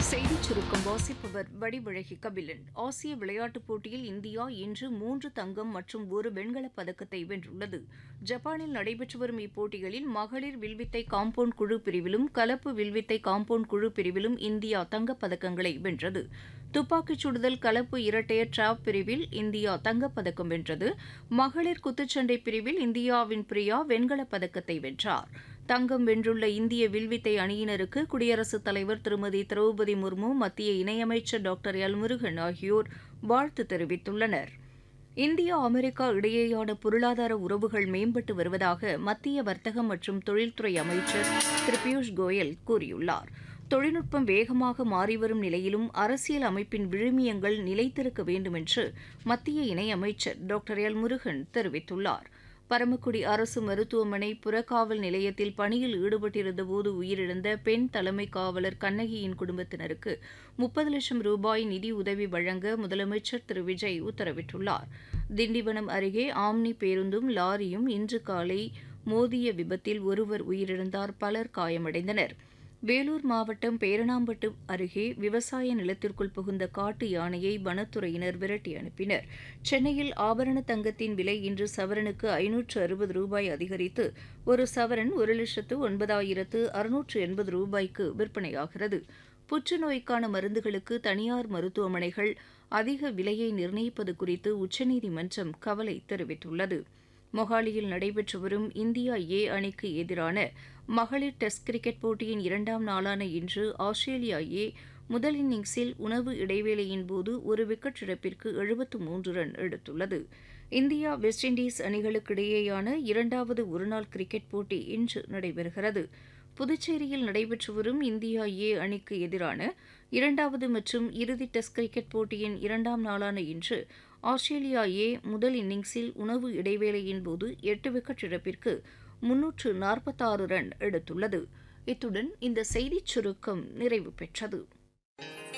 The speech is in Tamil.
செய்திச் சுருக்கம் வாசிப்பவர் வடிவழகி கபிலன் ஆசிய விளையாட்டுப் போட்டியில் இந்தியா இன்று மூன்று தங்கம் மற்றும் ஒரு வெண்கலப் பதக்கத்தை வென்றுள்ளது ஜப்பானில் நடைபெற்று வரும் இப்போட்டிகளில் மகளிர் வில்வித்தை காம்பவுண்ட் குழு பிரிவிலும் கலப்பு வில்வித்தை காம்பவுண்ட் குழு பிரிவிலும் இந்தியா தங்கப் பதக்கங்களை வென்றது துப்பாக்கிச் சுடுதல் கலப்பு இரட்டையர் டிராப் பிரிவில் இந்தியா தங்கப்பதக்கம் வென்றது மகளிர் குத்துச்சண்டை பிரிவில் இந்தியாவின் பிரியா வெண்கலப் பதக்கத்தை வென்றார் தங்கம் வென்றுள்ள இந்திய வில்வித்தை அணியினருக்கு குடியரசுத் தலைவர் திருமதி திரௌபதி முர்மு மத்திய இணையமைச்சர் டாக்டர் எல் முருகன் ஆகியோர் வாழ்த்து தெரிவித்துள்ளனர் இந்தியா அமெரிக்கா இடையேயான பொருளாதார உறவுகள் மேம்பட்டு வருவதாக மத்திய வர்த்தகம் மற்றும் தொழில்துறை அமைச்சர் திரு பியூஷ் கோயல் கூறியுள்ளார் தொழில்நுட்பம் வேகமாக மாறிவரும் நிலையிலும் அரசியல் அமைப்பின் விழுமியங்கள் நிலைத்திருக்க வேண்டும் என்று மத்திய இணையமைச்சர் டாக்டர் எல் முருகன் தெரிவித்துள்ளார் பரமக்குடி அரசு மருத்துவமனை புறக்காவல் நிலையத்தில் பணியில் ஈடுபட்டிருந்தபோது உயிரிழந்த பெண் தலைமை காவலர் கண்ணகியின் குடும்பத்தினருக்கு முப்பது லட்சம் ரூபாய் நிதி உதவி வழங்க முதலமைச்சர் திரு விஜய் உத்தரவிட்டுள்ளார் திண்டிவனம் அருகே ஆம்னி பேருந்தும் லாரியும் இன்று காலை மோதிய விபத்தில் ஒருவர் உயிரிழந்தார் பலர் காயமடைந்தனர் வேலூர் மாவட்டம் பேரணாம்பட்டு அருகே விவசாய நிலத்திற்குள் புகுந்த காட்டு யானையை வனத்துறையினர் விரட்டி அனுப்பினர் சென்னையில் ஆபரண தங்கத்தின் விலை இன்று சவரனுக்கு ஐநூற்று அறுபது ரூபாய் அதிகரித்து ஒரு சவரன் ஒரு லட்சத்து ஒன்பதாயிரத்து அறுநூற்று எண்பது ரூபாய்க்கு விற்பனையாகிறது புற்றுநோய்க்கான மருந்துகளுக்கு தனியார் மருத்துவமனைகள் அதிக விலையை நிர்ணயிப்பது குறித்து உச்சநீதிமன்றம் கவலை தெரிவித்துள்ளது மொஹாலியில் நடைபெற்று வரும் இந்தியா ஏ அணிக்கு எதிரான மகளிர் டெஸ்ட் கிரிக்கெட் போட்டியின் இரண்டாம் நாளான இன்று ஆஸ்திரேலியா ஏ முதல் இன்னிங்ஸில் உணவு இடைவேளையின் போது ஒரு விக்கெட் இழப்பிற்கு எழுபத்து மூன்று ரன் எடுத்துள்ளது இந்தியா வெஸ்ட் இண்டீஸ் அணிகளுக்கு இடையேயான இரண்டாவது ஒருநாள் கிரிக்கெட் போட்டி இன்று நடைபெறுகிறது புதுச்சேரியில் நடைபெற்று வரும் இந்தியா ஏ அணிக்கு எதிரான இரண்டாவது மற்றும் இறுதி டெஸ்ட் கிரிக்கெட் போட்டியின் இரண்டாம் நாளான இன்று ஆஸ்திரேலியா ஏ முதல் இன்னிங்ஸில் உணவு இடைவேளையின் போது எட்டு விக்கெட் இழப்பிற்கு முன்னூற்று நாற்பத்தாறு ரன் எடுத்துள்ளது இத்துடன் இந்த செய்திச் சுருக்கம் நிறைவு பெற்றது